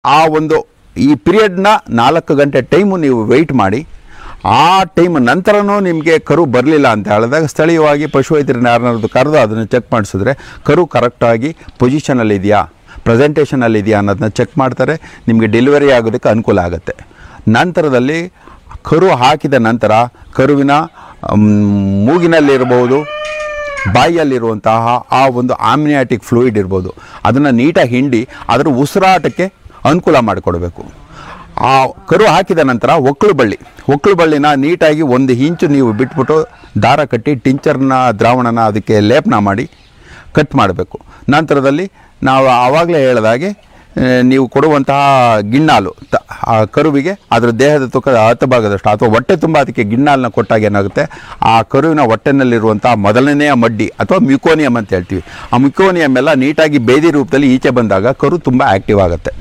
ಆ ಒಂದು ಈ ಪೀರಿಯಡ್ನ ನಾಲ್ಕು ಗಂಟೆ ಟೈಮು ನೀವು ವೆಯ್ಟ್ ಮಾಡಿ ಆ ಟೈಮ್ ನಂತರನೂ ನಿಮಗೆ ಕರು ಬರಲಿಲ್ಲ ಅಂತ ಹೇಳಿದಾಗ ಸ್ಥಳೀಯವಾಗಿ ಪಶುವೈದ್ಯರನ್ನ ಯಾರನ್ನಾದ್ರು ಕರೆದು ಅದನ್ನು ಚೆಕ್ ಮಾಡಿಸಿದ್ರೆ ಕರು ಕರೆಕ್ಟಾಗಿ ಪೊಸಿಷನಲ್ಲಿ ಇದೆಯಾ ಪ್ರೆಸೆಂಟೇಷನಲ್ಲಿ ಇದೆಯಾ ಅನ್ನೋದನ್ನ ಚೆಕ್ ಮಾಡ್ತಾರೆ ನಿಮಗೆ ಡೆಲಿವರಿ ಆಗೋದಕ್ಕೆ ಅನುಕೂಲ ಆಗುತ್ತೆ ನಂತರದಲ್ಲಿ ಕರು ಹಾಕಿದ ನಂತರ ಕರುವಿನ ಮ್, ಮೂಗಿನಲ್ಲಿರ್ಬೋದು ಬಾಯಿಯಲ್ಲಿರುವಂತಹ ಆ ಒಂದು ಆಮ್ನಿಯಾಟಿಕ್ ಫ್ಲೂಯಿಡ್ ಇರ್ಬೋದು ಅದನ್ನು ನೀಟಾಗಿ ಹಿಂಡಿ ಅದರ ಉಸಿರಾಟಕ್ಕೆ ಅನುಕೂಲ ಮಾಡಿಕೊಡ್ಬೇಕು ಆ ಕರು ಹಾಕಿದ ನಂತರ ಒಕ್ಕಳು ಬಳ್ಳಿ ಒಕ್ಕಳು ಬಳ್ಳಿನ ನೀಟಾಗಿ ಒಂದು ಇಂಚು ನೀವು ಬಿಟ್ಬಿಟ್ಟು ದಾರ ಕಟ್ಟಿ ಟಿಂಚರ್ನ ದ್ರಾವಣನ ಅದಕ್ಕೆ ಲೇಪನ ಮಾಡಿ ಕಟ್ ಮಾಡಬೇಕು ನಂತರದಲ್ಲಿ ನಾವು ಆವಾಗಲೇ ಹೇಳಿದಾಗೆ ಆ, ನೀವು ಕೊಡುವಂತಹ ಗಿಣ್ಣಾಲು ತ- ಆ ಕರುವಿಗೆ ಅದರ ದೇಹದ ತೂಕದ ಹತ್ತು ಭಾಗದಷ್ಟು ಅಥವಾ ಹೊಟ್ಟೆ ತುಂಬ ಅದಕ್ಕೆ ಗಿಣ್ಣಾಲನ್ನ ಕೊಟ್ಟಾಗ ಏನಾಗುತ್ತೆ ಆ ಕರುವಿನ ಹೊಟ್ಟೆನಲ್ಲಿರುವಂತಹ ಮೊದಲನೆಯ ಮಡ್ಡಿ ಅಥವಾ ಮ್ಯುಕೋನಿಯಮ್ ಅಂತ ಹೇಳ್ತೀವಿ ಆ ಮ್ಯುಕೋನಿಯಮ್ ಎಲ್ಲ ನೀಟಾಗಿ ಬೇದಿ ರೂಪದಲ್ಲಿ ಈಚೆ ಬಂದಾಗ ಕರು ತುಂಬ ಆ್ಯಕ್ಟಿವ್ ಆಗುತ್ತೆ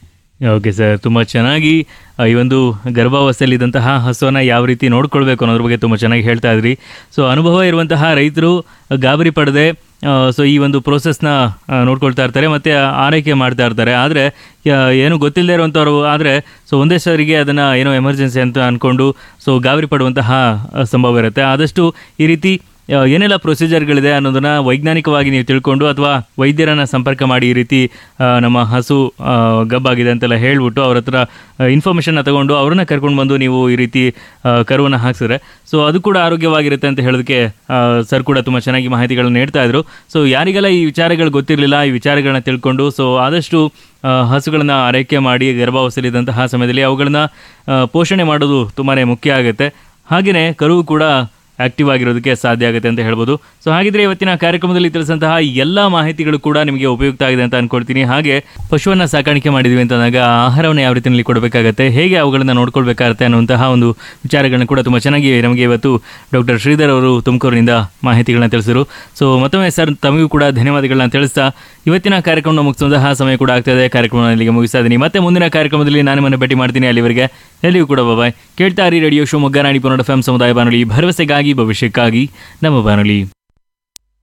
ಓಕೆ ಸರ್ ತುಂಬ ಚೆನ್ನಾಗಿ ಆ, ಈ ಒಂದು ಗರ್ಭಾವಸ್ಥೆಯಲ್ಲಿದ್ದಂತಹ ಹಸುವನ್ನು ಯಾವ ರೀತಿ ನೋಡ್ಕೊಳ್ಬೇಕು ಅನ್ನೋದ್ರ ಬಗ್ಗೆ ತುಂಬ ಚೆನ್ನಾಗಿ ಹೇಳ್ತಾ ಇದ್ರಿ ಸೊ ಅನುಭವ ಇರುವಂತಹ ರೈತರು ಗಾಬರಿ ಪಡದೆ ಸೊ ಈ ಒಂದು ಪ್ರೋಸೆಸ್ನ ನೋಡ್ಕೊಳ್ತಾ ಇರ್ತಾರೆ ಮತ್ತು ಆರೈಕೆ ಮಾಡ್ತಾ ಇರ್ತಾರೆ ಆದರೆ ಏನು ಗೊತ್ತಿಲ್ಲದೆ ಇರುವಂಥವ್ರು ಆದರೆ ಸೊ ಒಂದೇ ಸರಿಗೆ ಅದನ್ನು ಏನೋ ಎಮರ್ಜೆನ್ಸಿ ಅಂತ ಅಂದ್ಕೊಂಡು ಸೊ ಗಾಬರಿ ಪಡುವಂತಹ ಆ, ಸಂಭವ ಇರುತ್ತೆ ಆದಷ್ಟು ಈ ರೀತಿ ಆ, ಏನೆಲ್ಲ ಪ್ರೊಸೀಜರ್ಗಳಿದೆ ಅನ್ನೋದನ್ನ ವೈಜ್ಞಾನಿಕವಾಗಿ ನೀವು ತಿಳ್ಕೊಂಡು ಅಥವಾ ವೈದ್ಯರನ್ನ ಸಂಪರ್ಕ ಮಾಡಿ ಈ ರೀತಿ ಆ, ನಮ್ಮ ಹಸು ಆ, ಗಬ್ಬಾಗಿದೆ ಅಂತೆಲ್ಲ ಹೇಳ್ಬಿಟ್ಟು ಅವ್ರ ಹತ್ರ ಇನ್ಫಾರ್ಮೇಷನ್ನ ತಗೊಂಡು ಅವ್ರನ್ನ ಕರ್ಕೊಂಡು ಬಂದು ನೀವು ಈ ರೀತಿ ಆ, ಕರುವನ್ನ ಹಾಕ್ಸಿದ್ರೆ ಸೊ ಅದು ಕೂಡ ಆರೋಗ್ಯವಾಗಿರುತ್ತೆ ಅಂತ ಹೇಳೋದಕ್ಕೆ ಆ, ಸರ್ ಕೂಡ ತುಂಬ ಚೆನ್ನಾಗಿ ಮಾಹಿತಿಗಳನ್ನ ನೀಡ್ತಾ ಇದ್ರು ಸೊ ಯಾರಿಗೆಲ್ಲ ಈ ವಿಚಾರಗಳು ಗೊತ್ತಿರಲಿಲ್ಲ ಈ ವಿಚಾರಗಳನ್ನ ತಿಳ್ಕೊಂಡು ಸೊ ಆದಷ್ಟು ಆ, ಹಸುಗಳನ್ನ ಆರೈಕೆ ಮಾಡಿ ಗರ್ಭಾವಸ್ಥೆಯಲ್ಲಿದ್ದಂತಹ ಸಮಯದಲ್ಲಿ ಅವುಗಳನ್ನ ಆ, ಪೋಷಣೆ ಮಾಡೋದು ತುಂಬಾ ಮುಖ್ಯ ಆಗುತ್ತೆ ಹಾಗೆಯೇ ಕರು ಕೂಡ ಆಕ್ಟಿವ್ ಆಗಿರೋದಕ್ಕೆ ಸಾಧ್ಯ ಆಗುತ್ತೆ ಅಂತ ಹೇಳ್ಬೋದು ಸೊ ಹಾಗಿದ್ರೆ ಇವತ್ತಿನ ಕಾರ್ಯಕ್ರಮದಲ್ಲಿ ತಿಳಿಸಂತಹ ಎಲ್ಲ ಮಾಹಿತಿಗಳು ಕೂಡ ನಿಮಗೆ ಉಪಯುಕ್ತ ಆಗಿದೆ ಅಂತ ಅನ್ಕೊಳ್ತೀನಿ ಹಾಗೆ ಪಶುವನ್ನ ಸಾಕಾಣಿಕೆ ಮಾಡಿದ್ವಿ ಅಂತಂದಾಗ ಆಹಾರವನ್ನು ಯಾವ ರೀತಿಯಲ್ಲಿ ಕೊಡಬೇಕಾಗತ್ತೆ ಹೇಗೆ ಅವುಗಳನ್ನ ನೋಡ್ಕೊಳ್ಬೇಕಾಗತ್ತೆ ಅನ್ನುವಂತಹ ಒಂದು ವಿಚಾರಗಳನ್ನ ಕೂಡ ತುಂಬ ಚೆನ್ನಾಗಿ ನಮಗೆ ಇವತ್ತು ಡಾಕ್ಟರ್ ಶ್ರೀಧರ್ ಅವರು ತುಮಕೂರಿನಿಂದ ಮಾಹಿತಿಗಳನ್ನ ತಿಳಿಸಿರು ಸೊ ಮತ್ತೊಮ್ಮೆ ಸರ್ ತಮಗೂ ಕೂಡ ಧನ್ಯವಾದಗಳನ್ನ ತಿಳಿಸ್ತಾ ಇವತ್ತಿನ ಕಾರ್ಯಕ್ರಮ ಮುಗಿಸುವಂತಹ ಸಮಯ ಕೂಡ ಆಗ್ತಾ ಇದೆ ಕಾರ್ಯಕ್ರಮ ಇಲ್ಲಿಗೆ ಮುಗಿಸ್ತಾ ಇದ್ದೀನಿ ಮತ್ತೆ ಮುಂದಿನ ಕಾರ್ಯಕ್ರಮದಲ್ಲಿ ನಾನು ನಿಮ್ಮನ್ನು ಭೇಟಿ ಮಾಡ್ತೀನಿ ಅಲ್ಲಿವರೆಗೆ ಎಲ್ಲಿಯೂ ಕೂಡ ಬಾಯ್ ಕೇಳ್ತಾ ಇರಿ ರೇಡಿಯೋ ಶಿವಮೊಗ್ಗ ನಾಡಿ ಪನ್ನಡ ಎಫ್ ಸಮುದಾಯ ಬಾನುಲಿ ಭರವಸೆಗಾಗಿ ಭವಿಷ್ಯಕ್ಕಾಗಿ ನಮ್ಮ ಬಾನುಲಿ